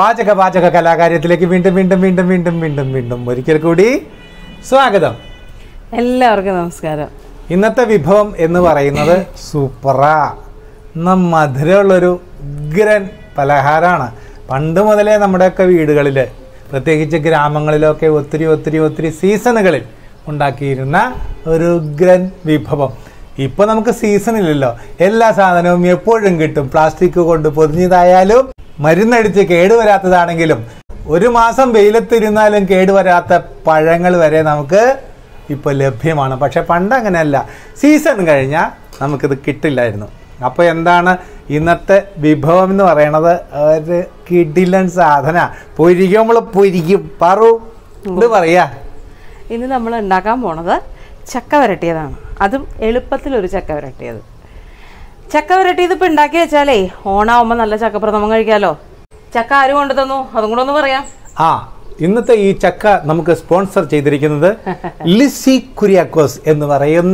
പാചക പാചക കലാകാര്യത്തിലേക്ക് വീണ്ടും വീണ്ടും വീണ്ടും വീണ്ടും വീണ്ടും വീണ്ടും ഒരിക്കൽ കൂടി സ്വാഗതം എല്ലാവർക്കും നമസ്കാരം ഇന്നത്തെ വിഭവം എന്ന് പറയുന്നത് സൂപ്പറാ എന്ന മധുരമുള്ളൊരു ഉഗ്രൻ പലഹാരമാണ് പണ്ട് മുതലേ നമ്മുടെയൊക്കെ വീടുകളിൽ പ്രത്യേകിച്ച് ഗ്രാമങ്ങളിലൊക്കെ ഒത്തിരി ഒത്തിരി ഒത്തിരി സീസണുകളിൽ ഉണ്ടാക്കിയിരുന്ന ഒരു ഉഗ്രൻ വിഭവം ഇപ്പോൾ നമുക്ക് സീസൺ ഇല്ലല്ലോ എല്ലാ സാധനവും എപ്പോഴും കിട്ടും പ്ലാസ്റ്റിക് കൊണ്ട് പൊതിഞ്ഞതായാലും മരുന്നടിച്ച് കേടുവരാത്തതാണെങ്കിലും ഒരു മാസം വെയിലത്തിരുന്നാലും കേടുവരാത്ത പഴങ്ങൾ വരെ നമുക്ക് ഇപ്പോൾ ലഭ്യമാണ് പക്ഷെ പണ്ട് അങ്ങനെയല്ല സീസൺ കഴിഞ്ഞാൽ നമുക്കിത് കിട്ടില്ലായിരുന്നു അപ്പോൾ എന്താണ് ഇന്നത്തെ വിഭവം എന്ന് പറയണത് ഒരു കിടിലൻ സാധന പൊരിക്കും നമ്മൾ പൊരിക്കും പറു ഇത് പറയാ ഇന്ന് നമ്മൾ ഉണ്ടാക്കാൻ പോണത് ചക്ക വരട്ടിയതാണ് അതും എളുപ്പത്തിലൊരു ചക്ക വരട്ടിയത് ചക്ക വരട്ടിയത് ഇപ്പം ഉണ്ടാക്കി വെച്ചാലേ ഓണാവുമ്പോൾ നല്ല ചക്കപ്രഥമം കഴിക്കാലോ ചക്ക ആര് കൊണ്ടു തന്നു അതും കൂടെ ഒന്ന് പറയാം ആ ഇന്നത്തെ ഈ ചക്ക നമുക്ക് സ്പോൺസർ ചെയ്തിരിക്കുന്നത് ലിസി കുര്യാക്കോസ് എന്ന് പറയുന്ന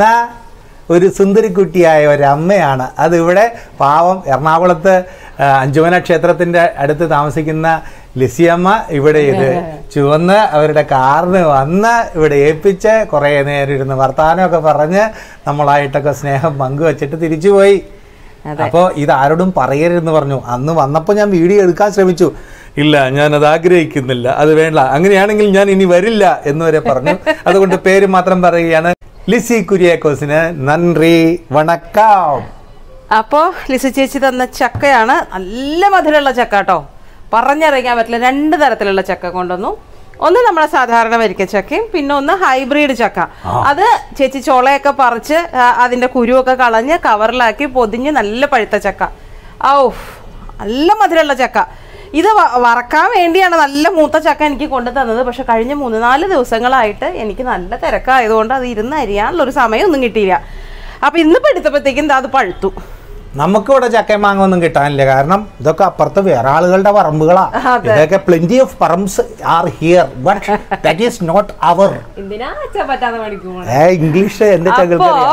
ഒരു സുന്ദരിക്കുട്ടിയായ ഒരു അമ്മയാണ് അതിവിടെ പാവം എറണാകുളത്ത് ആ, അഞ്ചുമന ക്ഷേത്രത്തിന്റെ അടുത്ത് താമസിക്കുന്ന ലിസിയമ്മ ഇവിടെ ഇത് ചുവന്ന് അവരുടെ കാറിന് വന്ന് ഇവിടെ ഏൽപ്പിച്ച് കുറേ നേരം ഇരുന്ന് വർത്തമാനമൊക്കെ പറഞ്ഞ് നമ്മളായിട്ടൊക്കെ സ്നേഹം പങ്കുവച്ചിട്ട് തിരിച്ചുപോയി അപ്പോൾ ഇത് ആരോടും പറയരുതെന്ന് പറഞ്ഞു അന്ന് വന്നപ്പോൾ ഞാൻ വീഡിയോ എടുക്കാൻ ശ്രമിച്ചു ഇല്ല ഞാൻ അത് ആഗ്രഹിക്കുന്നില്ല അത് വേണ്ട അങ്ങനെയാണെങ്കിൽ ഞാൻ ഇനി വരില്ല എന്ന് വരെ പറഞ്ഞു അതുകൊണ്ട് പേര് മാത്രം പറയുകയാണ് ലിസി കുര്യാക്കോസിന് നന്ദി വണക്കം അപ്പോൾ ലിസി ചേച്ചി തന്ന ചക്കയാണ് നല്ല മധുരമുള്ള ചക്ക കേട്ടോ പറഞ്ഞറിയിക്കാൻ പറ്റില്ല രണ്ട് തരത്തിലുള്ള ചക്ക കൊണ്ടുവന്നു ഒന്ന് നമ്മുടെ സാധാരണ വരിക്ക ചക്കയും പിന്നെ ഒന്ന് ഹൈബ്രിഡ് ചക്ക അത് ചേച്ചി ചോളയൊക്കെ പറിച്ച് ആ, അതിന്റെ കുരുവൊക്കെ കളഞ്ഞ് കവറിലാക്കി പൊതിഞ്ഞ് നല്ല പഴുത്ത ചക്ക ഔ നല്ല മധുരമുള്ള ചക്ക ഇത് വ- വറക്കാൻ വേണ്ടിയാണ് നല്ല മൂത്ത ചക്ക എനിക്ക് കൊണ്ടു തന്നത് പക്ഷെ കഴിഞ്ഞ മൂന്ന് നാല് ദിവസങ്ങളായിട്ട് എനിക്ക് നല്ല തിരക്കായതുകൊണ്ട് അത് ഇരുന്ന് അരിയാനുള്ള ഒരു സമയമൊന്നും കിട്ടിയില്ല അപ്പൊ ഇന്നിപ്പോ എടുത്തപ്പോഴത്തേക്കും ദാ അത് പഴുത്തു നമുക്കിവിടെ ചക്കയും മാങ്ങ ഒന്നും കിട്ടാനില്ല കാരണം ഇതൊക്കെ അപ്പുറത്ത് വേറെ ആളുകളുടെ പറമ്പുകളാ അതെ. ഇതൊക്കെ പ്ലെന്റി ഓഫ് പറംസ് are here but that is not അവർ എന്തിനാ അച്ഛാ പറ്റാതെ പഠിക്കുമോ ഏ ഇംഗ്ലീഷ് എന്റെ അപ്പോ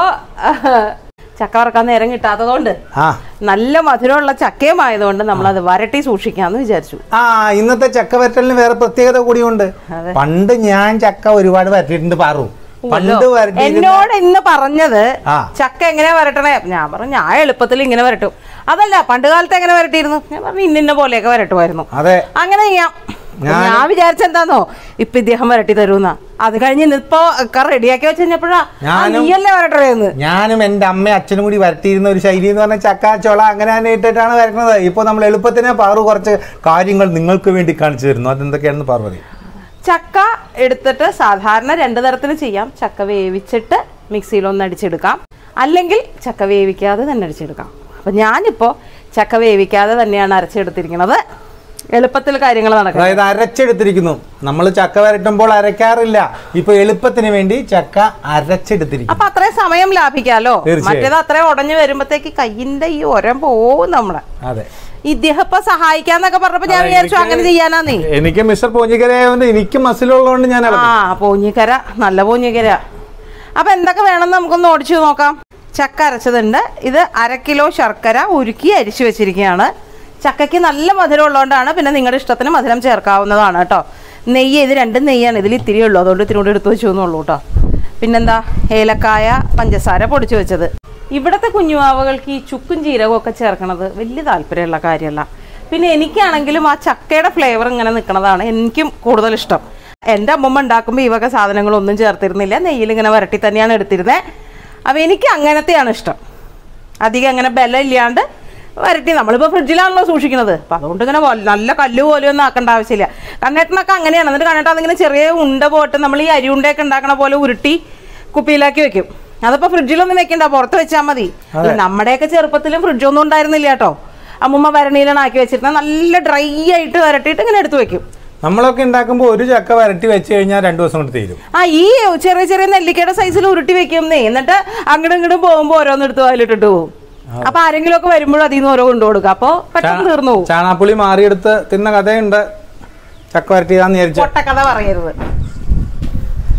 ചകൽ ചക്ക വറക്കാൻ നേരം കിട്ടാത്തതുകൊണ്ട് ആ നല്ല മധുരമുള്ള ചക്കയുമായതുകൊണ്ട് നമ്മൾ അത് വരട്ടി സൂക്ഷിക്കാന്ന് വിചാരിച്ചു ആ ഇന്നത്തെ ചക്ക വരട്ടലിന് വേറെ പ്രത്യേകത കൂടിയുണ്ട് അതെ. പണ്ട് ഞാൻ ചക്ക ഒരുപാട് വരട്ടിയിട്ടുണ്ട് പാറു പണ്ട് വരട്ടി എന്നോട് ഇന്ന് പറഞ്ഞത് ആ. ചക്ക എങ്ങനെയാ വരട്ടണേ ഞാൻ പറഞ്ഞു ഞാൻ എളുപ്പത്തിൽ ഇങ്ങനെ വരട്ടും അതല്ല പണ്ട് കാലത്ത് എങ്ങനെ വരട്ടിയിരുന്നു ഞാൻ പറഞ്ഞു ഇന്നിന്ന പോലെയൊക്കെ വരട്ടുമായിരുന്നു അതെ അങ്ങനെ ചെയ്യാം ഞാൻ വിചാരിച്ചെന്താന്നോ ഇപ്പൊ ഇദ്ദേഹം വരട്ടി തരൂന്നാ അത് കഴിഞ്ഞ് ഇന്നിപ്പോ ഒക്കെ റെഡിയാക്കി വെച്ച് കഴിഞ്ഞപ്പോഴാ ആ, ഞാനും- നീയല്ലേ വരട്ടണേന്ന് ഞാനും എൻ്റെ അമ്മയും അച്ഛനും കൂടി വരട്ടിയിരുന്ന ഒരു ശൈലി എന്ന് പറഞ്ഞാൽ ചക്ക ചൊള അങ്ങനെ തന്നെ ഇട്ടിട്ടാണ് വരുന്നത് ഇപ്പോൾ നമ്മൾ എളുപ്പത്തിന് പാറു കുറച്ച് കാര്യങ്ങൾ നിങ്ങൾക്ക് വേണ്ടി കാണിച്ചു തരുന്നു അതെന്തൊക്കെയാണെന്ന് പാർവതി ചക്ക എടുത്തിട്ട് സാധാരണ രണ്ട് തരത്തിൽ ചെയ്യാം ചക്ക വേവിച്ചിട്ട് മിക്സിയിൽ ഒന്ന് അടിച്ചെടുക്കാം അല്ലെങ്കിൽ ചക്ക വേവിക്കാതെ തന്നെ അടിച്ചെടുക്കാം അപ്പം ഞാനിപ്പോൾ ചക്ക വേവിക്കാതെ തന്നെയാണ് അരച്ചെടുത്തിരിക്കുന്നത് എളുപ്പത്തിൽ കാര്യങ്ങൾ നടക്കുന്നത് അതായത് അരച്ചെടുത്തിരിക്കുന്നു നമ്മൾ ചക്ക വരട്ടുമ്പോൾ അരയ്ക്കാറില്ല ഇപ്പൊ എളുപ്പത്തിന് വേണ്ടി ചക്ക അരച്ചെടുത്തിരിക്കുന്നു അപ്പൊ അത്രയും സമയം ലാഭിക്കാലോ തീർച്ചയായും. മറ്റേത് അത്രയും ഉടഞ്ഞു വരുമ്പോഴത്തേക്ക് കയ്യിന്റെ ഈ ഒരം പോവും നമ്മളെ അതെ ഇദ്ദേഹം ഇപ്പൊ സഹായിക്കാന്നൊക്കെ പറഞ്ഞപ്പോ ഞാൻ വിചാരിച്ചു അങ്ങനെ ചെയ്യാനാന്നേ എനിക്ക് മിസ്റ്റർ പോഞ്ഞിക്കരയായതുകൊണ്ട് എനിക്ക് മസിലുള്ളതുകൊണ്ട് ഞാൻ ആ ഇളക്കും. പൂഞ്ഞിക്കര നല്ല പൂഞ്ഞിക്കര അപ്പൊ എന്തൊക്കെ വേണമെന്ന് നമുക്കൊന്ന് ഓടിച്ചു നോക്കാം ചക്ക അരച്ചതുണ്ട് ഇത് അര കിലോ ശർക്കര ഉരുക്കി അരിച്ചു വെച്ചിരിക്കുകയാണ് ചക്കയ്ക്ക് നല്ല മധുരം ഉള്ളതുകൊണ്ടാണ് പിന്നെ നിങ്ങളുടെ ഇഷ്ടത്തിന് മധുരം ചേർക്കാവുന്നതാണ് കേട്ടോ നെയ്യ് ഇത് രണ്ടും നെയ്യാണ് ഇതിൽ ഇത്തിരി ഉള്ളൂ അതുകൊണ്ട് ഇത്തിരി കൂടി എടുത്തു വെച്ചു എന്നുള്ളൂ കേട്ടോ പിന്നെന്താ ഏലക്കായ പഞ്ചസാര പൊടിച്ചു വെച്ചത് ഇവിടുത്തെ കുഞ്ഞുമാവകൾക്ക് ഈ ചുക്കും ജീരകവും ഒക്കെ ചേർക്കണത് വലിയ താല്പര്യമുള്ള കാര്യമല്ല പിന്നെ എനിക്കാണെങ്കിലും ആ ചക്കയുടെ ഫ്ലേവർ ഇങ്ങനെ നിൽക്കുന്നതാണ് എനിക്കും കൂടുതൽ ഇഷ്ടം എൻ്റെ അമ്മമ്മ ഉണ്ടാക്കുമ്പോൾ ഈ വക സാധനങ്ങളൊന്നും ചേർത്തിരുന്നില്ല നെയ്യിൽ ഇങ്ങനെ വരട്ടി തന്നെയാണ് എടുത്തിരുന്നത് അപ്പോൾ എനിക്ക് അങ്ങനത്തെയാണ് ഇഷ്ടം അധികം അങ്ങനെ ബലം ഇല്ലാണ്ട് വരട്ടി നമ്മളിപ്പോൾ ഫ്രിഡ്ജിലാണല്ലോ സൂക്ഷിക്കുന്നത് അപ്പം അതുകൊണ്ട് ഇങ്ങനെ വല്ല- നല്ല കല്ല് പോലെ ഒന്നും ആക്കേണ്ട ആവശ്യമില്ല കണ്ണേട്ടനൊക്കെ അങ്ങനെയാണ് എന്നിട്ട് കണ്ണേട്ടൻ അതിങ്ങനെ ചെറിയ ഉണ്ട പോട്ട് നമ്മൾ ഈ അരി ഉണ്ടയൊക്കെ ഉണ്ടാക്കണ പോലെ ഉരുട്ടി കുപ്പിയിലാക്കി വെക്കും അതിപ്പോൾ ഫ്രിഡ്ജിലൊന്നും വെക്കണ്ട പുറത്ത് വെച്ചാൽ മതി നമ്മുടെയൊക്കെ ചെറുപ്പത്തിലും ഫ്രിഡ്ജൊന്നും ഉണ്ടായിരുന്നില്ല കേട്ടോ അമ്മൂമ്മ ഭരണിയിലാണ് ആക്കി വെച്ചിരുന്നത് നല്ല ഡ്രൈ ആയിട്ട് വരട്ടിയിട്ട് ഇങ്ങനെ എടുത്ത് വെക്കും നമ്മളൊക്കെ ഉണ്ടാക്കുമ്പോൾ ഒരു ചക്ക വരട്ടി വെച്ച് കഴിഞ്ഞാൽ രണ്ടു ദിവസം കൊണ്ട് തീരും ആ ഈ ചെറിയ ചെറിയ നെല്ലിക്കയുടെ സൈസിൽ ഉരുട്ടി വെക്കുന്നേ എന്നിട്ട് അങ്ങോട്ടും ഇങ്ങോട്ടും പോകുമ്പോൾ ഓരോന്നെടുത്ത് വായിലിട്ടിട്ട് പോകും അപ്പൊ ആരെങ്കിലും ഒക്കെ വരുമ്പോഴും അതിൽ നിന്ന് ഓരോ കൊണ്ടു കൊടുക്കുക അപ്പൊ പെട്ടെന്ന് തീർന്നു പോകും ചാണാപ്പുളി മാറിയെടുത്ത് തിന്ന കഥയുണ്ട് ചക്ക വരട്ടിയതാന്ന് വിചാരിച്ച പൊട്ടക്കഥ പറയരുത്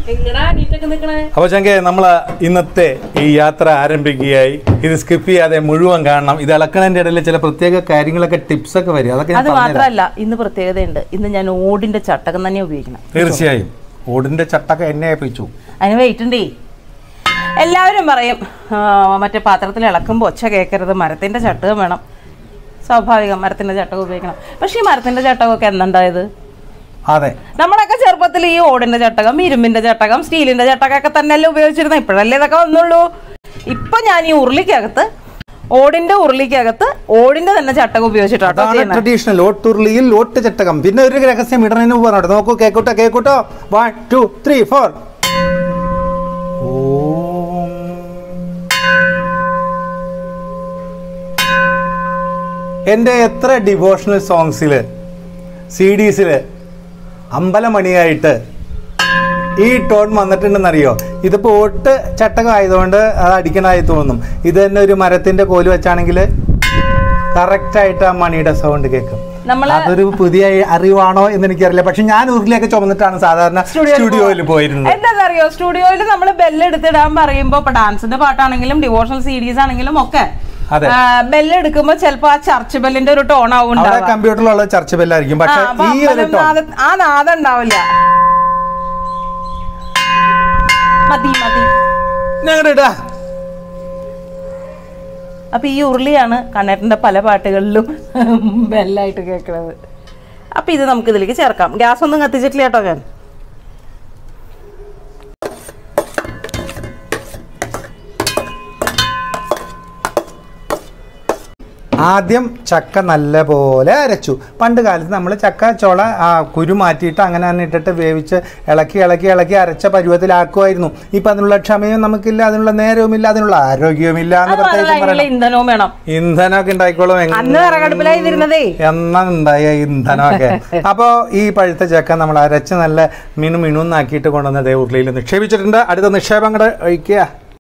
എങ്ങടാ അനീറ്റൊക്കെ നിക്കണേ അപ്പോൾ ചങ്കെ നമ്മൾ ഇന്നത്തെ ഈ യാത്ര ആരംഭിക്കുകയായി ഇത് സ്കിപ്പ് ചെയ്യാതെ മുഴുവൻ കാണണം ഇത് ഇളക്കണതിൻ്റെ ഇടയിൽ ചില പ്രത്യേക കാര്യങ്ങളൊക്കെ ടിപ്സ് ഒക്കെ വരും അതൊക്കെ ഞാൻ അത് പറഞ്ഞുതരാം മാത്രല്ല ഇന്ന് പ്രത്യേകതയുണ്ട് ഇന്ന് ഞാൻ ഓടിന്റെ ചട്ടകം തന്നെ ഉപയോഗിക്കണം തീർച്ചയായും ഓടിന്റെ ചട്ടൊക്കെ എന്നെ ഏൽപ്പിച്ചു അതിന് വെയിറ്റ് ഉണ്ടേ എല്ലാവരും പറയും ആ, മറ്റേ പാത്രത്തിൽ ഇളക്കുമ്പോൾ ഒച്ച കേൾക്കരുത് മരത്തിന്റെ ചട്ടകം വേണം സ്വാഭാവികം മരത്തിന്റെ ചട്ടകം ഉപയോഗിക്കണം പക്ഷേ ഈ മരത്തിന്റെ ചട്ടകമൊക്കെ എന്തുണ്ടായത് അതെ നമ്മളൊക്കെ ചെറുപ്പത്തിൽ ഈ ഓടിന്റെ ചട്ടകം ഇരുമ്പിന്റെ ചട്ടകം സ്റ്റീലിന്റെ ചട്ടകമൊക്കെ തന്നെയല്ലേ ഉപയോഗിച്ചിരുന്നത് ഇപ്പോഴല്ലേ ഇതൊക്കെ വന്നുള്ളൂ ഇപ്പൊ ഞാൻ ഈ ഉരുളിക്കകത്ത് ഓടിന്റെ ഉരുളിക്കകത്ത് ഓടിന്റെ തന്നെ ചട്ടകം ഉപയോഗിച്ചിട്ടാട്ടോ അതാണ് ചെയ്യുന്നത് ട്രഡീഷണൽ ഓട്ടുരുളിയിൽ ഓട്ട് ചട്ടകം പിന്നെ ഒരു രഹസ്യം ഇടണതിന് മുമ്പ് പറഞ്ഞോട്ടെ നോക്കൂ കേക്കോട്ടോ കേക്കോട്ടോ വൺ ടു ത്രീ ഫോർ എൻ്റെ എത്ര ഡിവോഷണൽ സോങ്സിൽ സി ഡീസിൽ അമ്പലമണിയായിട്ട് ഈ ടോൺ വന്നിട്ടുണ്ടെന്നറിയോ ഇതിപ്പോൾ ഓട്ട് ചട്ടകം ആയതുകൊണ്ട് അത് അടിക്കണതായി തോന്നും ഇത് തന്നെ ഒരു മരത്തിന്റെ കോല് വെച്ചാണെങ്കിൽ കറക്റ്റായിട്ട് ആ മണിയുടെ സൗണ്ട് കേൾക്കും നമ്മള് അതൊരു പുതിയ അറിവാണോ എന്ന് എനിക്കറിയില്ല പക്ഷെ ഞാൻ ഉരുളിയൊക്കെ ചുമന്നിട്ടാണ് സാധാരണ സ്റ്റുഡിയോയിൽ സ്റ്റുഡിയോയിൽ പോയിരുന്നത് എന്താണെന്നറിയോ സ്റ്റുഡിയോയിൽ നമ്മൾ ബെല്ല് എടുത്തിടാൻ പറയുമ്പോ ഇപ്പൊ ഡാൻസിന്റെ പാട്ടാണെങ്കിലും ഡിവോഷണൽ സീരീസ് ആണെങ്കിലും ഒക്കെ അതെ. ബെല്ല് എടുക്കുമ്പോ ചിലപ്പോ ആ ചർച്ച് ബെല്ലിന്റെ ഒരു ടോൺ ആവും അവിടെ ഉണ്ടാവുക. കമ്പ്യൂട്ടറിലുള്ള ചർച്ച ബെല്ലായിരിക്കും ആ, പക്ഷെ അപ്പൊ ഈ ഒരു അമ്പലം ടോൺ നാദ- ആ നാദം ഉണ്ടാവില്ല മതി മതി ഞങ്ങളുടെ ഇടാ അപ്പൊ ഈ ഉരുളിയാണ് കണ്ണേട്ടന്റെ പല പാട്ടുകളിലും ബെല്ലായിട്ട് കേൾക്കുന്നത് അപ്പൊ ഇത് നമുക്ക് ഇതിലേക്ക് ചേർക്കാം ഗ്യാസ് ഒന്നും കത്തിച്ചിട്ടില്ല കേട്ടോ ഞാൻ ആദ്യം ചക്ക നല്ല പോലെ അരച്ചു പണ്ട് കാലത്ത് നമ്മൾ ചക്ക ചോള ആ കുരു മാറ്റിയിട്ട് അങ്ങനെ തന്നെ ഇട്ടിട്ട് വേവിച്ച് ഇളക്കി ഇളക്കി ഇളക്കി അരച്ച പരുവത്തിലാക്കുമായിരുന്നു ഇപ്പം അതിനുള്ള ക്ഷമയും നമുക്കില്ല അതിനുള്ള നേരവുമില്ല അതിനുള്ള ആരോഗ്യവുമില്ല എന്ന് അത് മാത്രമല്ല പ്രത്യേകിച്ച് അതിനുള്ള പറയണം ഇന്ധനവും വേണം ഇന്ധനമൊക്കെ ഉണ്ടായിക്കോളും എങ്ങ- അന്ന് വിറകടുപ്പിലായി ഇരുന്നതേ എന്നാ ഉണ്ടായ ഇന്ധനമൊക്കെ അപ്പോൾ ഈ പഴുത്ത ചക്ക നമ്മൾ അരച്ച് നല്ല മിനു മിനുന്നാക്കിയിട്ട് കൊണ്ടുവന്ന് ദേ ഉരുളിയിൽ നിക്ഷേപിച്ചിട്ടുണ്ട് അടുത്ത നിക്ഷേപം കൂടെ ഒഴിക്കുക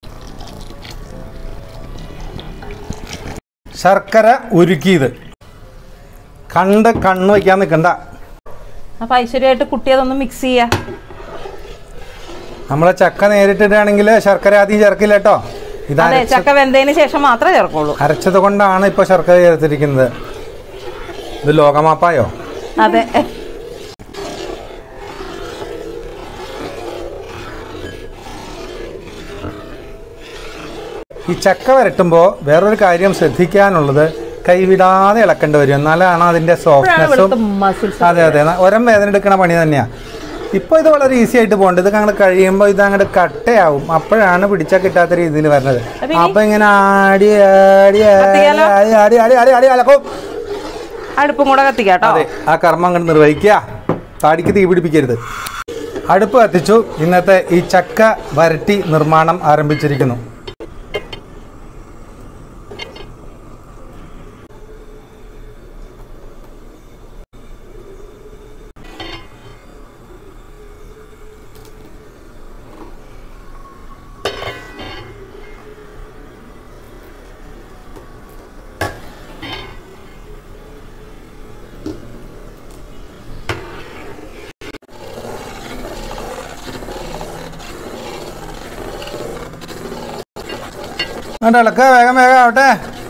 ശർക്കര ഉരുക്കിയത് കണ്ട് കണ്ണ് വയ്ക്കാൻ നിൽക്കണ്ട അപ്പൊ ഐശ്വര്യമായിട്ട് കുട്ടി അതൊന്ന് മിക്സ് ചെയ്യാ നമ്മളെ ചക്ക നേരിട്ടിട്ടാണെങ്കിൽ ശർക്കര ആദ്യം ചേർക്കില്ല കേട്ടോ ഇത് അതെ അരച്ച ചക്ക വെന്തതിന് ശേഷം മാത്രമേ ചേർക്കുള്ളൂ അരച്ചത് കൊണ്ടാണ് ഇപ്പോൾ ശർക്കര ചേർത്തിരിക്കുന്നത് ഇത് ലോകമാപ്പായോ അതെ ഈ ചക്ക വരട്ടുമ്പോൾ വേറൊരു കാര്യം ശ്രദ്ധിക്കാനുള്ളത് കൈവിടാതെ ഇളക്കേണ്ടി വരും എന്നാലാണ് അതിൻ്റെ സോഫ്റ്റ്നെസ്സും മസിൽസ് അതെ അതെ ന- ഒരം വേദന എടുക്കണ പണി തന്നെയാണ് ഇപ്പോൾ ഇത് വളരെ ഈസി ആയിട്ട് പോകേണ്ടത് ഇത് അങ്ങോട്ട് കഴിയുമ്പോൾ ഇത് അങ്ങോട്ട് കട്ടയാവും അപ്പോഴാണ് പിടിച്ചാൽ കിട്ടാത്ത രീതിയിൽ വരുന്നത് അപ്പൊ ഇനി? അപ്പൊ ഇങ്ങനെ ആടി ആടി ആടി കത്തിക്കാലോ? ആടി ആടി ആടി ആടി ആടി അലക്കും അടുപ്പും കൂടെ കത്തിക്കാട്ടോ അതെ ആ കർമ്മം അങ്ങോട്ട് നിർവഹിക്കുക താടിക്ക് തീ പിടിപ്പിക്കരുത് അടുപ്പ് കത്തിച്ചു ഇന്നത്തെ ഈ ചക്ക വരട്ടി നിർമ്മാണം ആരംഭിച്ചിരിക്കുന്നു എന്നിട്ട് ഇളക്ക വേഗം വേഗം ആവട്ടെ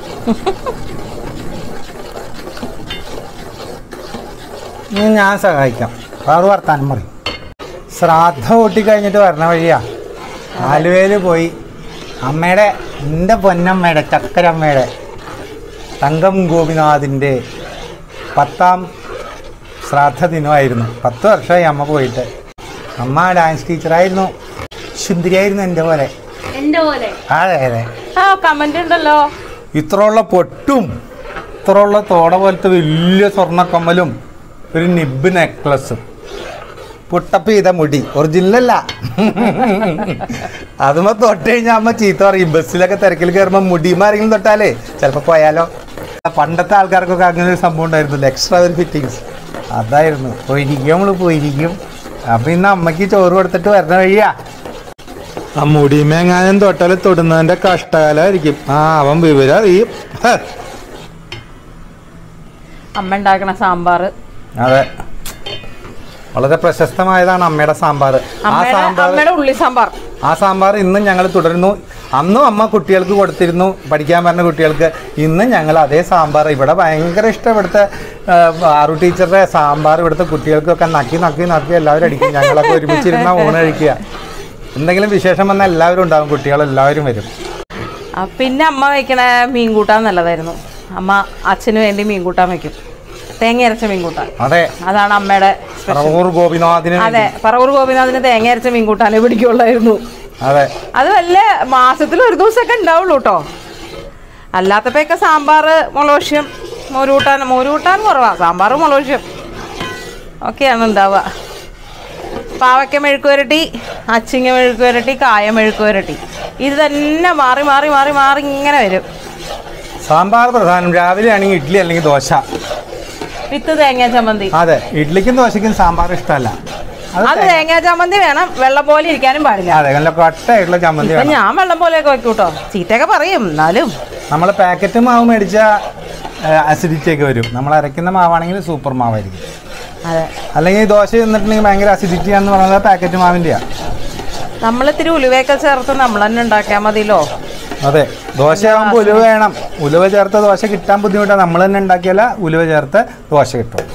ഇനി ഞാൻ സഹായിക്കാം വേറെ വർത്താനം പറയും ശ്രാദ്ധ കൂട്ടിക്കഴിഞ്ഞിട്ട് വരണ വഴിയാ ആലുവയിൽ പോയി അമ്മയുടെ എൻ്റെ പൊന്നമ്മയുടെ ചക്കരമ്മയുടെ തങ്കം ഗോപിനാഥിൻ്റെ പത്താം ശ്രാദ്ധ ദിനമായിരുന്നു പത്ത് വർഷമായി അമ്മ പോയിട്ട് അമ്മ ഡാൻസ് ടീച്ചറായിരുന്നു സുന്ദരിയായിരുന്നു എൻ്റെ പോലെ എന്റെ പോലെ അതെ അതെ ആ കമന്റ് ഉണ്ടല്ലോ ഇത്രയുള്ള പൊട്ടും ഇത്രയുള്ള തോട പോലത്തെ വലിയ സ്വർണ്ണക്കമ്മലും ഒരു നിബ് നെക്ലസും പുട്ടപ്പ് ചെയ്ത മുടി ഒറിജിനലല്ല അതുമ്പോ തൊട്ട് കഴിഞ്ഞാൽ അമ്മ ചീത്ത പറയും ബസ്സിലൊക്കെ തിരക്കിൽ കയറുമ്പോൾ മുടിമാരെങ്കിലും തൊട്ടാലേ ചിലപ്പോൾ പോയാലോ പണ്ടത്തെ ആൾക്കാർക്കൊക്കെ അങ്ങനെ ഒരു സംഭവം ഉണ്ടായിരുന്നില്ല എക്സ്ട്രാ ഒരു ഫിറ്റിങ്സ് അതായിരുന്നു പോയിരിക്കും നമ്മൾ പോയിരിക്കും അപ്പൊ ഇന്ന് അമ്മയ്ക്ക് ചോറ് കൊടുത്തിട്ട് വരണ വഴിയാ ആ മുടിമേങ്ങാനും തൊട്ടാല് തൊടുന്നതിന്റെ കഷ്ടകാലമായിരിക്കും ആ അവൻ വിവരം അറിയും ഹ. അമ്മ ഉണ്ടാക്കണ സാമ്പാറ് അതെ വളരെ പ്രശസ്തമായതാണ് അമ്മയുടെ സാമ്പാർ ആ അമ്മയുടെ സാമ്പാർ അമ്മയുടെ ഉള്ളി സാമ്പാർ ആ സാമ്പാർ ഇന്നും ഞങ്ങൾ തുടരുന്നു അന്നും അമ്മ കുട്ടികൾക്ക് കൊടുത്തിരുന്നു പഠിക്കാൻ പറഞ്ഞ കുട്ടികൾക്ക് ഇന്നും ഞങ്ങൾ അതേ സാമ്പാർ ഇവിടെ ഭയങ്കര ഇഷ്ടം ഇവിടുത്തെ ആ, ആറു ടീച്ചറുടെ സാമ്പാർ ഇവിടുത്തെ കുട്ടികൾക്കൊക്കെ നക്കി നക്കി നക്കി എല്ലാവരും അടിക്കും ഞങ്ങളൊക്കെ ഒരുമിച്ചിരുന്ന ഊണ് കഴിക്കുക എന്തെങ്കിലും വിശേഷം വന്നാൽ എല്ലാവരും ഉണ്ടാവും കുട്ടികളെല്ലാവരും വരും ആ, പിന്നെ അമ്മ വയ്ക്കണ മീൻ കൂട്ടാൻ നല്ലതായിരുന്നു അമ്മ അച്ഛന് വേണ്ടി മീൻ കൂട്ടാൻ വെക്കും തേങ്ങ അരച്ച മീൻ കൂട്ടാൻ അതെ അതാണ് അമ്മയുടെ സ്പെഷ്യൽ പറവൂർ ഗോപിനാഥിന് അതെ പറവൂർ ഗോപിനാഥിന് തേങ്ങ അരച്ച മീൻ കൂട്ടാനേ പിടിക്കുള്ളായിരുന്നു അതെ അത് വല്ല മാസത്തിൽ ഒരു ദിവസമൊക്കെ ഉണ്ടാവുള്ളൂ കേട്ടോ അല്ലാത്തപ്പോഴൊക്കെ സാമ്പാർ മുളകുശ്യം മോരുകൂട്ടാൻ മോരുകൂട്ടാൻ കുറവാ സാമ്പാർ മുളകുശ്യം ഒക്കെയാണ് ഉണ്ടാവുക പാവയ്ക്ക മെഴുക്ക് വരട്ടി അച്ചിങ്ങ മെഴുക്ക് വരട്ടി കായ മെഴുക്ക് വരട്ടി ഇത് തന്നെ മാറി മാറി മാറി മാറി ഇങ്ങനെ വരും സാമ്പാർ പ്രധാനം രാവിലെ ആണെങ്കിൽ ഇഡ്ഡലി അല്ലെങ്കിൽ ദോശ വിത്ത് തേങ്ങാ ചമ്മന്തി അതെ ഇഡ്ഡലിക്കും ദോശയ്ക്കും സാമ്പാർ ഇഷ്ടമല്ല അത് അത് തേങ്ങാ ചമ്മന്തി വേണം വെള്ളം പോലെ ഇരിക്കാനും പാടില്ല അതെ നല്ല കട്ടയായിട്ടുള്ള ചമ്മന്തി ഇപ്പൊ വേണം ഞാൻ വെള്ളം പോലെയൊക്കെ വെക്കും കേട്ടോ ചീത്തയൊക്കെ പറയും എന്നാലും നമ്മൾ പാക്കറ്റ് മാവ് മേടിച്ച അസിഡിറ്റി ഒക്കെ വരും നമ്മൾ അരയ്ക്കുന്ന മാവാണെങ്കിൽ സൂപ്പർ മാവായിരിക്കും അതെ അല്ലെങ്കിൽ ഈ ദോശ തിന്നിട്ടുണ്ടെങ്കിൽ ഭയങ്കര അസിഡിറ്റി ആണെന്ന് പറയുന്നത് പാക്കറ്റ് മാവിൻ്റെയാണ് നമ്മൾ ഇത്തിരി ഉലുവയൊക്കെ ചേർത്ത് നമ്മൾ തന്നെ ഉണ്ടാക്കിയാൽ മതിയല്ലോ അതെ ദോശയാകുമ്പോൾ ഉലുവ വേണം ഉലുവ ചേർത്ത ദോശ കിട്ടാൻ ബുദ്ധിമുട്ടാണ് നമ്മൾ തന്നെ ഉണ്ടാക്കിയാല ഉലുവ ചേർത്ത് ദോശ കിട്ടും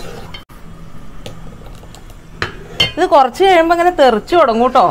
ഇത് കുറച്ച് കഴിയുമ്പോൾ ഇങ്ങനെ തെറിച്ചു തുടങ്ങും കേട്ടോ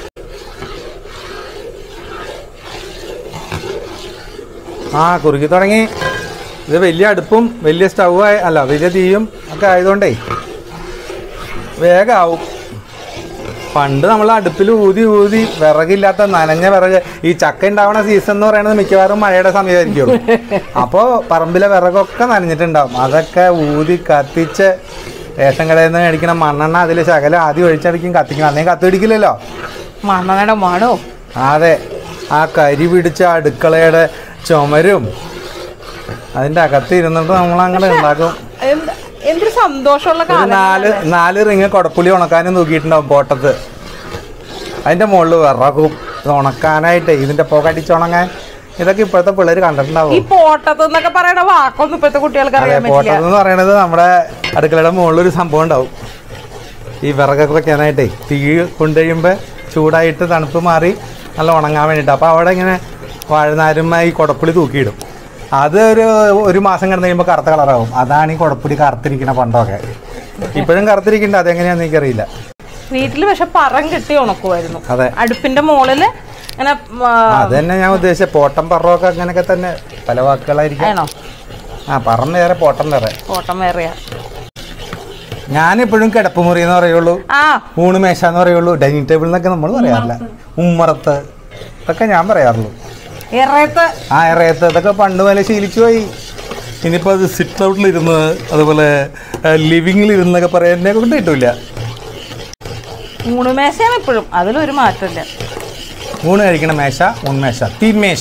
ആ കുറുക്കി തുടങ്ങി ഇത് വലിയ അടുപ്പും വലിയ സ്റ്റൗ അല്ല വലിയ തീയും ഒക്കെ ആയതുകൊണ്ടേ വേഗമാവും പണ്ട് നമ്മൾ അടുപ്പിൽ ഊതി ഊതി വിറകില്ലാത്ത നനഞ്ഞ വിറക് ഈ ചക്ക ഉണ്ടാവണ സീസൺ എന്ന് പറയുന്നത് മിക്കവാറും മഴയുടെ സമയമായിരിക്കും അപ്പോൾ പറമ്പിലെ വിറകൊക്കെ നനഞ്ഞിട്ടുണ്ടാവും അതൊക്കെ ഊതി കത്തിച്ച് റേഷൻ കടയിൽ നിന്ന് മേടിക്കണ മണ്ണെണ്ണ അതിൽ ശകലം ആദ്യം ഒഴിച്ചടിക്കും കത്തിക്കണം അന്നേ കത്തി പിടിക്കില്ലല്ലോ മണ്ണെണ്ണയുടെ മണോ അതെ ആ കരി പിടിച്ച അടുക്കളയുടെ ചുമരും അതിൻ്റെ അകത്ത് ഇരുന്നിട്ട് നമ്മൾ അങ്ങനെ ഉണ്ടാക്കും എന്ത് എന്തൊരു സന്തോഷമുള്ള ഒരു കാലം നാല് നാല് റിങ് കുടപ്പുളി ഉണക്കാനും തൂക്കിയിട്ടുണ്ടാവും പോട്ടത്ത് അതിൻ്റെ മുകളിൽ വിറകും ഇത് ഉണക്കാനായിട്ട് ഇതിൻ്റെ പുകടിച്ചുണങ്ങാൻ ഇതൊക്കെ ഇപ്പോഴത്തെ പിള്ളേർ ഈ കണ്ടിട്ടുണ്ടാവും പോട്ടത്ത് എന്നൊക്കെ പറയണ വാക്കൊന്നും ഇപ്പോഴത്തെ കുട്ടികൾക്ക് അതെ അറിയാൻ പറ്റില്ല പോട്ടത്ത് എന്ന് പറയുന്നത് നമ്മുടെ അടുക്കളയുടെ മുകളിൽ ഒരു സംഭവം ഉണ്ടാവും ഈ വിറകൊക്കെ വെക്കാനായിട്ടേ തീ കൊണ്ടുകഴിയുമ്പോൾ ചൂടായിട്ട് തണുപ്പ് മാറി നല്ല ഉണങ്ങാൻ വേണ്ടിയിട്ട് അപ്പോൾ അവിടെ ഇങ്ങനെ വാഴനാരുമ്മ ഈ കുടപ്പുളി തൂക്കിയിടും അത് ഒരു ഒരു മാസം കിടന്ന് കഴിയുമ്പോൾ കറുത്ത കളറാവും അതാണ് ഈ കുടപ്പുളി കറുത്തിരിക്കുന്ന പണ്ടൊക്കെ ഇപ്പോഴും കറുത്തിരിക്കുന്നുണ്ട് അതെങ്ങനെയാണെന്ന് എനിക്കറിയില്ല വീട്ടിൽ പക്ഷെ പറം കെട്ടി ഉണക്കുമായിരുന്നു അതെ അടുപ്പിന്റെ മുകളില് ഇങ്ങനെ ആ, അത് തന്നെ ഞാൻ ഉദ്ദേശിച്ച പോട്ടം പററൊക്കെ അങ്ങനെയൊക്കെ തന്നെ പല വാക്കുകളായിരിക്കും ആണോ ആ പറം വേറെ പോട്ടം വേറെ ഓട്ടം വേറെയാ ഞാനെപ്പോഴും കിടപ്പുമുറി എന്ന് പറയുള്ളൂ ആ ഊണ് മേശ എന്ന് പറയുള്ളൂ ഡൈനിങ് ടേബിൾ എന്നൊക്കെ നമ്മൾ പറയാറില്ല ഉമ്മറത്ത് ഇതൊക്കെ ഞാൻ പറയാറുള്ളൂ ഇറയത്ത് ആ ഇറയത്ത് ഇതൊക്കെ പണ്ട് പോലെ ശീലിച്ചു പോയി ഇനിയിപ്പോൾ അത് സിറ്റ് ഔട്ടിലിരുന്ന് അതുപോലെ ലിവിങ്ങിൽ ഇരുന്നൊക്കെ പറയാൻ എന്നെ കൊണ്ട് കിട്ടില്ല ഊണുമേശയാണ് ഇപ്പോഴും അതിലൊരു മാറ്റമില്ല ഊണ് കഴിക്കണ മേശ ഊൺമേശ തീമേശ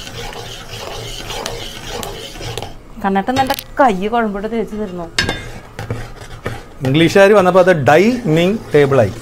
കണ്ടിട്ട് എൻ്റെ കൈ കുഴമ്പിട്ട് തേച്ച് തരുന്നു ഇംഗ്ലീഷുകാർ വന്നപ്പോൾ അത് ഡൈനിങ് ടേബിളായി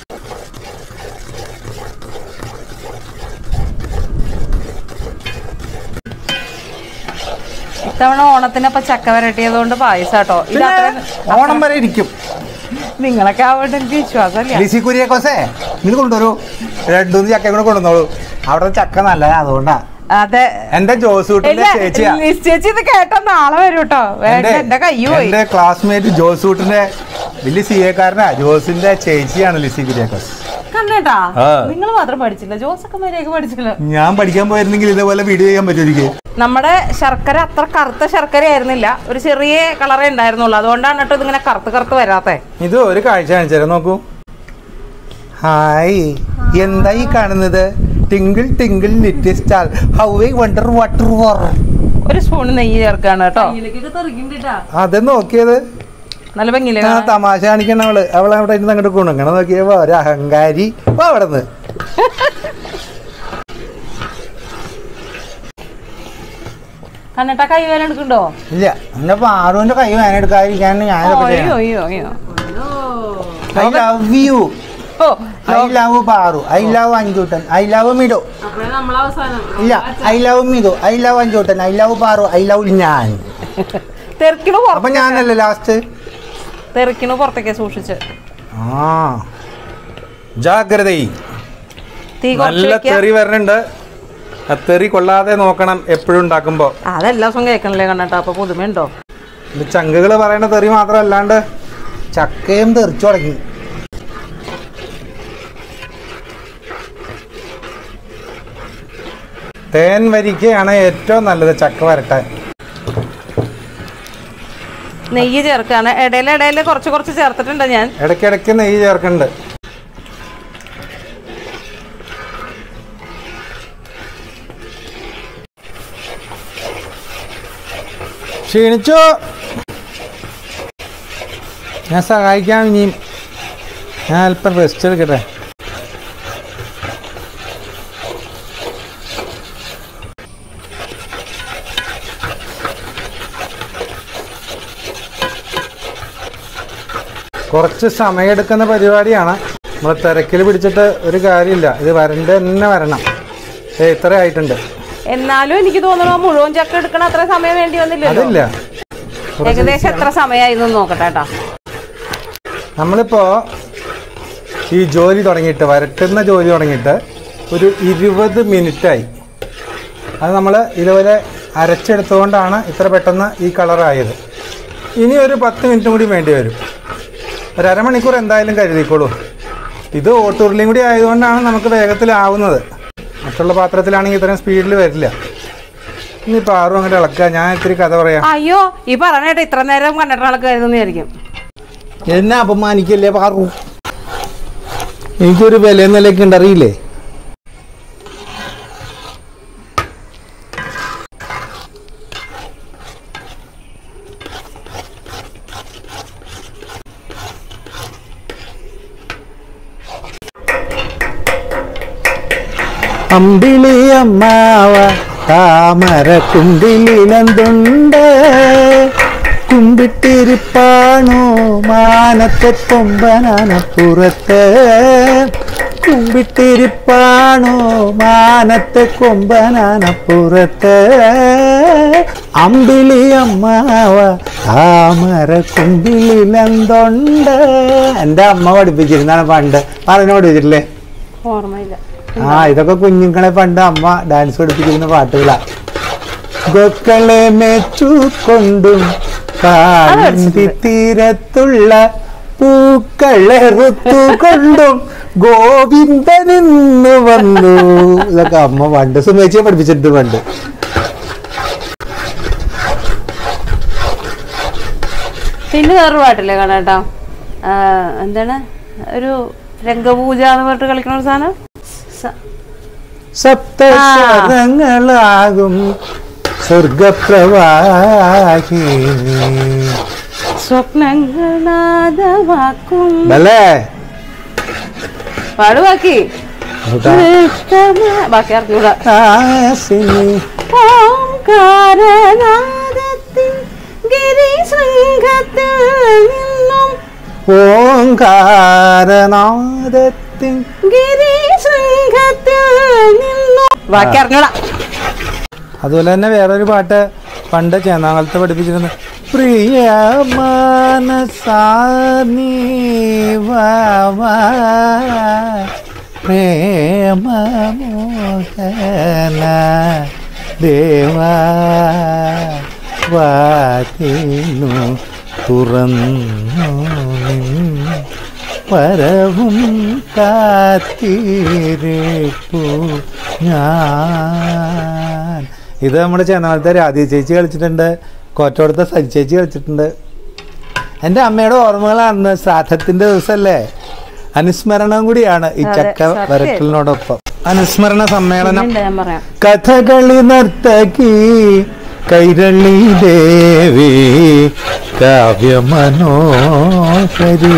ഇത്തവണ ഓണത്തിനപ്പം ചക്ക വരട്ടിയത് കൊണ്ട് പായസാട്ടോ ഇത് അത്രയും ഓണം വരെ ഇരിക്കും നിങ്ങളൊക്കെ ആവട്ടെ എനിക്ക് വിശ്വാസമില്ല ലിസി കുര്യാക്കോസേ ഇത് കൊണ്ടുവരൂ രണ്ടൂന്ന് ചക്ക കൂടെ കൊണ്ടുവന്നോളൂ അവിടെ ചക്ക നല്ലതാ അതുകൊണ്ടാ അതെ എന്റെ ജോസൂട്ടിന്റെ ഇല്ല, ചേച്ചിയാ ലിസ് ചേച്ചി ഇത് കേട്ടോ നാളെ വരും കേട്ടോ വേണ്ട എന്റെ- എന്റെ കൈ പോയി എന്റെ ക്ലാസ്മേറ്റ് ജോസൂട്ടിന്റെ വലിയ സി എക്കാരനാ ജോസിന്റെ ചേച്ചിയാണ് ലിസി കുര്യാക്കോസ് കണ്ടേട്ടാ ആ. നിങ്ങൾ മാത്രം പഠിച്ചില്ല ജോസൊക്കെ മര്യാദക്ക് പഠിച്ചില്ല ഞാൻ പഠിക്കാൻ പോയിരുന്നെങ്കിൽ ഇതേപോലെ വീഡിയോ ചെയ്യാൻ പറ്റുമായിരിക്കും നമ്മുടെ ശർക്കര അത്ര കറുത്ത ശർക്കര ആയിരുന്നില്ല ഒരു ചെറിയ കളറേ ഉണ്ടായിരുന്നുള്ളൂ അതുകൊണ്ടാണ് കേട്ടോ ഇതിങ്ങനെ കറുത്ത് കറുത്ത് വരാത്തെ ഇത് ഒരു കാഴ്ച കാണിച്ചാലും നോക്കൂ ഹായ് എന്താ ഈ കാണുന്നത് twinkle twinkle little star how I wonder what you are ഒരു സ്പൂൺ നെയ്യ് ചേർക്കാണ് കേട്ടോ അത് നോക്കിയത് നല്ല ഭംഗിയില്ലേ ആ കാണാൻ? തമാശ കാണിക്കണ അവള് അവൾ അവിടെ ഇരുന്ന് അങ്ങോട്ട് കുണുങ്ങണം നോക്കിയപ്പോ ഒരു അഹങ്കാരി അപ്പൊ അവിടെ നിന്ന് കണ്ണട്ടാ കൈ വേന എടുക്കണ്ടോ ഇല്ല എന്റെ പാറുവിന്റെ കൈ വേനെടുക്കാതിരിക്കാൻ ഞാൻ അയ്യോ അയ്യോ അയ്യോ ഐ ലവ് യു ഓ I love Paru I love Anjoottan I love Mithu ഇല്ല I love Mithu I love Anjoottan I love Paru I love ഞാൻ തെറിക്കണു അപ്പൊ ഞാനല്ലേ ലാസ്റ്റ് തെറിക്കണു പുറത്തേക്ക് സൂക്ഷിച്ച് ആ ജാഗ്രത തീ കുറച്ച് നല്ല വെക്കുക തെറി വരണുണ്ട് ആ തെറി കൊള്ളാതെ നോക്കണം എപ്പോഴും ഉണ്ടാക്കുമ്പോൾ അതെല്ലാ ദിവസവും കേൾക്കണല്ലേ കണ്ണട്ടാ അപ്പൊ പുതുമയുണ്ടോ ഇത് ചങ്കുകൾ പറയണ തെറി മാത്രമല്ലാണ്ട് ചക്കയും തെറിച്ചു തുടങ്ങി തേൻ വരിക്കയാണ് ഏറ്റവും നല്ലത് ചക്ക വരട്ടാൻ നെയ്യ് ചേർക്കാണ് ഇടയിൽ ഇടയിൽ കുറച്ച് കുറച്ച് ചേർത്തിട്ടുണ്ട് ഞാൻ ഇടയ്ക്കിടയ്ക്ക് നെയ്യ് ചേർക്കുന്നുണ്ട് ക്ഷീണിച്ചു ഞാൻ സഹായിക്കാം ഇനിയും ഞാൻ അല്പം റെസ്റ്റ് എടുക്കട്ടെ കുറച്ച് സമയമെടുക്കുന്ന പരിപാടിയാണ് നമ്മൾ തിരക്കിൽ പിടിച്ചിട്ട് ഒരു കാര്യമില്ല ഇത് വരണ്ട തന്നെ വരണം ഏ ഇത്ര ആയിട്ടുണ്ട് എന്നാലും എനിക്ക് തോന്നുന്നു ആ മുഴുവൻ ചക്ക എടുക്കണ അത്ര സമയം വേണ്ടി വന്നില്ലല്ലോ അതില്ല ഏകദേശം എത്ര സമയമായിരുന്നു നോക്കട്ടെ കേട്ടാ നമ്മളിപ്പോൾ ഈ ജോലി തുടങ്ങിയിട്ട് വരട്ടുന്ന ജോലി തുടങ്ങിയിട്ട് ഒരു ഇരുപത് മിനിറ്റായി അത് നമ്മൾ ഇതുപോലെ അരച്ചെടുത്തുകൊണ്ടാണ് ഇത്ര പെട്ടെന്ന് ഈ കളറായത് ഇനി ഒരു പത്ത് മിനിറ്റും കൂടി വേണ്ടി വരും ഒരു അരമണിക്കൂർ എന്തായാലും കരുതിക്കോളൂ ഇത് ഓട്ടുരുളിയും കൂടി ആയതുകൊണ്ടാണ് നമുക്ക് വേഗത്തിലാവുന്നത് മറ്റുള്ള പാത്രത്തിലാണെങ്കിൽ ഇത്രയും സ്പീഡിൽ വരില്ല ഇനിയിപ്പോൾ ആറും അങ്ങോട്ട് ഇളക്കുക ഞാൻ ഇത്തിരി കഥ പറയാം അയ്യോ ഈ പറഞ്ഞേട്ടാ ഇത്ര നേരം കണ്ടിട്ട് ആൾക്കായിരുന്നു വിചാരിക്കും എന്നെ അപമാനിക്കല്ലേ പാറു എനിക്കൊരു വില നിലയ്ക്ക് ഉണ്ടറിയില്ലേ അമ്പിളി അമ്മാവ താമര കുണ്ടിലിനന്തുണ്ട് കുമ്പിട്ടിരിപ്പാണോ മാനത്തെ കൊമ്പനാനപ്പുറത്ത് കുമ്പിട്ടിരിപ്പാണോ മാനത്തെ കൊമ്പനാനപ്പുറത്ത് അമ്പിളി അമ്മാവ താമര കുമ്പിളിലെന്തുണ്ട് എൻ്റെ അമ്മ പഠിപ്പിച്ചിരുന്നാണ് പണ്ട് പറഞ്ഞു പഠിപ്പിച്ചിട്ടില്ലേ ഓർമ്മയില്ല ആ ഇതൊക്കെ കുഞ്ഞുങ്ങളെ പണ്ട് അമ്മ ഡാൻസ് പഠിപ്പിച്ചിരുന്ന പാട്ടുകളാ ഗോക്കളെ മേച്ചുകൊണ്ടും കാണ്ടി തീരത്തുള്ള പൂക്കളെ റുത്തുകൊണ്ടും ഗോവിന്ദനിന്ന് വന്നു ഇതൊക്കെ അമ്മ പണ്ട് സുമേച്ചിയെ പഠിപ്പിച്ചിട്ടുണ്ട് പണ്ട് പിന്നെ വേറൊരു പാട്ടില്ലേ കാണാട്ടാ എന്താണ് ഒരു രംഗപൂജ എന്ന് പറഞ്ഞിട്ട് കളിക്കണ ഒരു സാധനം സ- സപ്തസ്വരങ്ങളാകും സ്വർഗപ്രവാഹിനി സ്വപ്നങ്ങൾ നാദമാക്കും അല്ലേ പാടുവാക്കി ബാക്കി അറിഞ്ഞൂടാ ആസിനി ഓംകാരനാദത്തിൻ ഗിരിശൃംഗത്തിൽ നിന്നും ഓങ്കാരനാദത്തിൻ ഗിരിശൃംഗത്തിൽ നിന്നും ബാക്കി അറിഞ്ഞൂടാ അതുപോലെ തന്നെ വേറൊരു പാട്ട് പണ്ട് ചേന്നാങ്കാലത്ത് പഠിപ്പിച്ചിരുന്നു പ്രിയ മനസാനി പ്രേമ മോഹന ദേവാ വാതിനു തുറന്നു നിൻ പരവും കാത്തിരിപ്പു ഞാൻ ഇത് നമ്മുടെ ചേന്നാളത്തെ രാധി ചേച്ചി കളിച്ചിട്ടുണ്ട് കോറ്റോടത്തെ സജി ചേച്ചി കളിച്ചിട്ടുണ്ട് എൻ്റെ അമ്മയുടെ ഓർമ്മകളാണ് ശ്രാദ്ധത്തിൻ്റെ ദിവസമല്ലേ അനുസ്മരണം കൂടിയാണ് ഈ അതെ, ചക്ക സത്യം. വരട്ടലിനോടൊപ്പം അനുസ്മരണ സമ്മേളനം ഉണ്ട് ഞാൻ പറയാം കഥകളി നർത്തകി കൈരളി ദേവി കാവ്യമനോഹരി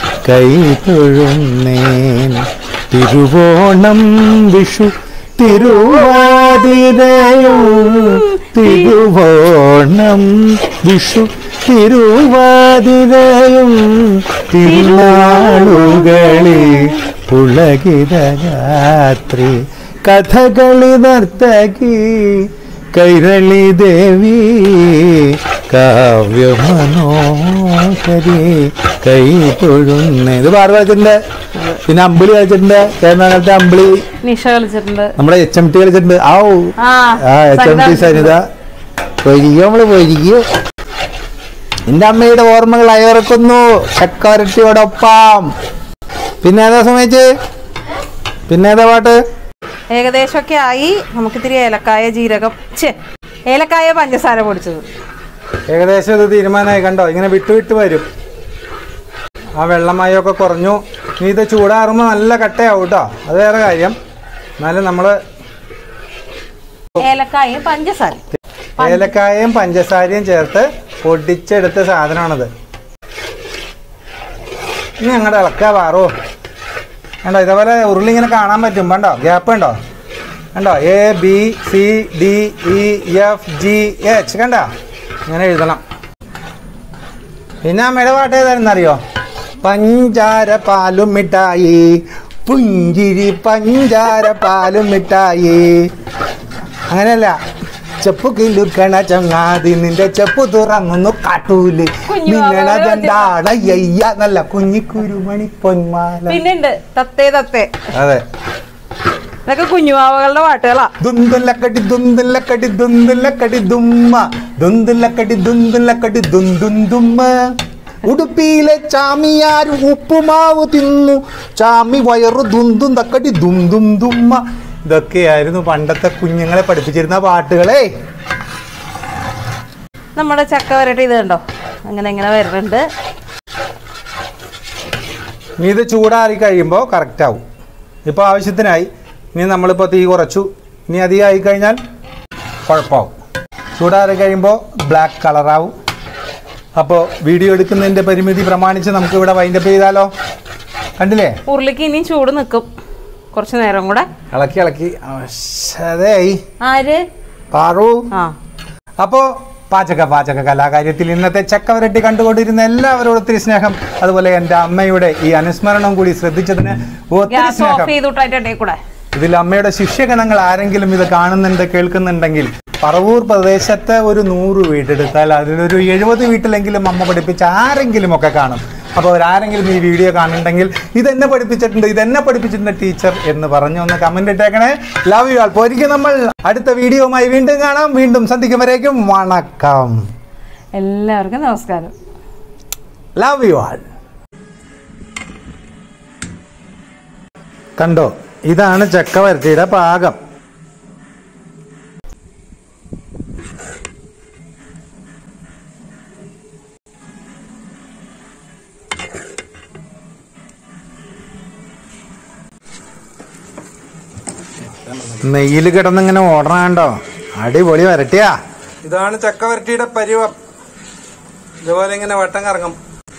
കൈതൊഴുന്നേൻ തിരുവോണം വിഷു തിരുവാതിരയും തിരുവോണം വിഷു തിരുവാതിരയും തിരുനാളുകളിൽ പുളകിത രാത്രി കഥകളി നർത്തകി കൈരളി ദേവി കാവ്യമനോഹരി കൈ തൊഴുന്ന ഇത് പാട് കളിച്ചിട്ടുണ്ട് പിന്നെ അമ്പിളി കളിച്ചിട്ടുണ്ട് കേരളത്തെ അമ്പിളി നിഷ കളിച്ചിട്ടുണ്ട് നമ്മുടെ എച്ച് എം ടി കളിച്ചിട്ടുണ്ട് ആ ആ ആ എച്ച് എം ടി സരിത പൊരിക്കും നമ്മള് പൊരിക്കും എന്റെ അമ്മയുടെ ഓർമ്മകൾ അയവർക്കുന്നു ചക്കവരട്ടിയോടൊപ്പം പിന്നെ ഏതാ സമയത്ത് പിന്നെ ഏതാ പാട്ട് ഏകദേശമൊക്കെ ആയി നമുക്കിത്തിരി ഏലക്കായ ജീരകം ഛേ ഏലക്കായ പഞ്ചസാര പൊടിച്ചത് ഏകദേശം ഇത് തീരുമാനമായി കണ്ടോ ഇങ്ങനെ വിട്ടു വിട്ട് വരും ആ വെള്ളമയൊക്കെ കുറഞ്ഞു നീ ഇത് ചൂടാറുമ്പോൾ നല്ല കട്ടയാവും കേട്ടോ അത് വേറെ കാര്യം എന്നാലും നമ്മൾ ഏലക്കായും പഞ്ചസാര ഏലക്കായയും പഞ്ചസാരയും ചേർത്ത് പൊടിച്ചെടുത്ത സാധനമാണത് ഇനി ഞങ്ങളുടെ ഇളക്കുക പാറോ കണ്ടോ ഇതേപോലെ ഉരുളി ഇങ്ങനെ കാണാൻ പറ്റും കണ്ടോ ഗ്യാപ്പ് ഉണ്ടോ കണ്ടോ A B C D E F G H കണ്ടോ ഇങ്ങനെ എഴുതണം പിന്നെ അമ്മയുടെ പാട്ട് ഏതായിരുന്നു അറിയോ പഞ്ചാര പാലും മിഠായി പുഞ്ചിരി പഞ്ചാര പാലും മിഠായി അങ്ങനെയല്ല ചെപ്പ് കിലുക്കണ ചങ്ങാതി നിന്റെ ചെപ്പ് തുറന്നു കാട്ടൂല് കുഞ്ഞു നിന്നണതെന്താണ് അയ്യ നല്ല കുഞ്ഞിക്കുരുമണി പൊന്മാല പിന്നെയുണ്ട് തത്തേ തത്തേ അതെ ഇതൊക്കെ കുഞ്ഞുമാവകളുടെ പാട്ടുകളാ ദുന്തുലക്കടി ദുന്തുലക്കടി ദുന്തുലക്കടി ദുമ്മ ദുന്തുലക്കടി ദുന്തുലക്കടി ദുന്തുന്തുമ്മ ഉടുപ്പിയിലെ ചാമിയാര് ഉപ്പുമാവ് തിന്നു ചാമി വയറു ദുന്തും തക്കടി ദുന്തും ദുമ്മ ഇതൊക്കെയായിരുന്നു പണ്ടത്തെ കുഞ്ഞുങ്ങളെ പഠിപ്പിച്ചിരുന്ന പാട്ടുകളെ നമ്മുടെ ചക്ക വരട്ടെ ഇത് കണ്ടോ അങ്ങനെ ഇങ്ങനെ വരുന്നുണ്ട് ഇനി ഇത് ചൂടാറി കഴിയുമ്പോൾ കറക്റ്റ് ആവും ഇപ്പോൾ ആവശ്യത്തിനായി ഇനി നമ്മളിപ്പോൾ തീ കുറച്ചു ഇനി അധികം ആയി കഴിഞ്ഞാൽ കുഴപ്പമാവും ചൂടാറി കഴിയുമ്പോൾ ബ്ലാക്ക് കളറാവും അപ്പോൾ വീഡിയോ എടുക്കുന്നതിൻ്റെ പരിമിതി പ്രമാണിച്ച് നമുക്ക് ഇവിടെ വൈൻഡപ്പ് ചെയ്താലോ കണ്ടില്ലേ ഉരുളിക്ക് ഇനിയും ചൂട് നിൽക്കും കുറച്ച് നേരം കൂടെ ഇളക്കി ഇളക്കി അതേയ് ആര് പാറു ആ അപ്പോൾ പാചക പാചക കലാകാര്യത്തിൽ ഇന്നത്തെ ചക്കവരട്ടി കണ്ടുകൊണ്ടിരുന്ന എല്ലാവരോടും ഒത്തിരി സ്നേഹം അതുപോലെ എൻ്റെ അമ്മയുടെ ഈ അനുസ്മരണം കൂടി ശ്രദ്ധിച്ചതിന് ഒത്തിരി ഗ്യാസ് സ്നേഹം ഓഫ് ചെയ്തിട്ടായിട്ട് കൂടെ ഇതിൽ അമ്മയുടെ ശിഷ്യഗണങ്ങൾ ആരെങ്കിലും ഇത് കാണുന്നുണ്ട് കേൾക്കുന്നുണ്ടെങ്കിൽ പറവൂർ പ്രദേശത്തെ ഒരു നൂറ് വീടെടുത്താൽ അതിലൊരു എഴുപത് വീട്ടിലെങ്കിലും അമ്മ പഠിപ്പിച്ച ആരെങ്കിലും ഒക്കെ കാണും അപ്പോൾ അവരാരെങ്കിലും ഈ വീഡിയോ കാണുന്നുണ്ടെങ്കിൽ ഇതെന്നെ പഠിപ്പിച്ചിട്ടുണ്ട് ഇതെന്നെ പഠിപ്പിച്ചിട്ടുണ്ട് ടീച്ചർ എന്ന് പറഞ്ഞു ഒന്ന് കമന്റ് ഇട്ടേക്കണേ ലവ് യു ആൾ പോയിരിക്കും നമ്മൾ അടുത്ത വീഡിയോയുമായി വീണ്ടും കാണാം വീണ്ടും സന്ധിക്കും വരേക്കും വണക്കം എല്ലാവർക്കും നമസ്കാരം ലവ് യു ആൾ കണ്ടോ ഇതാണ് ചക്കവരട്ടിയുടെ പാകം നെയ്യിൽ കിടന്നിങ്ങനെ ഓടണോ അടിപൊളി വരട്ടിയാ ഇതാണ് ചക്കവരട്ടിയുടെ പരിവം ഇതുപോലെ ഇങ്ങനെ വട്ടം കറങ്ങും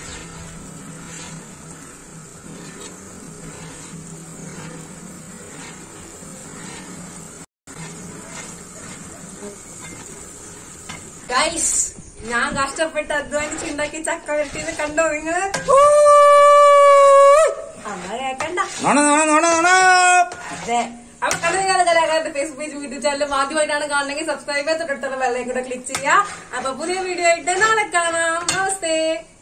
ഗൈസ് ഞാൻ കഷ്ടപ്പെട്ട് അധ്വാനിച്ച് ഉണ്ടാക്കി ചക്ക വരട്ടിയത് കണ്ടോ നിങ്ങള് അമ്മ കേക്കണ്ട നോണ നോണ നോണ നോണ അതെ അപ്പൊ കണ്ണുകാല കലാകാരന്റെ ഫേസ്ബുക്ക് പേജ് യൂട്യൂബ് ചാനലും ആദ്യമായിട്ടാണ് കാണണമെങ്കിൽ സബ്സ്ക്രൈബ് ചെയ്ത് തൊട്ടടുത്തുള്ള ബെല്ലൈക്കൂടെ ക്ലിക്ക് ചെയ്യുക അപ്പൊ പുതിയ വീഡിയോ ആയിട്ട് നാളെ കാണാം നമസ്തേ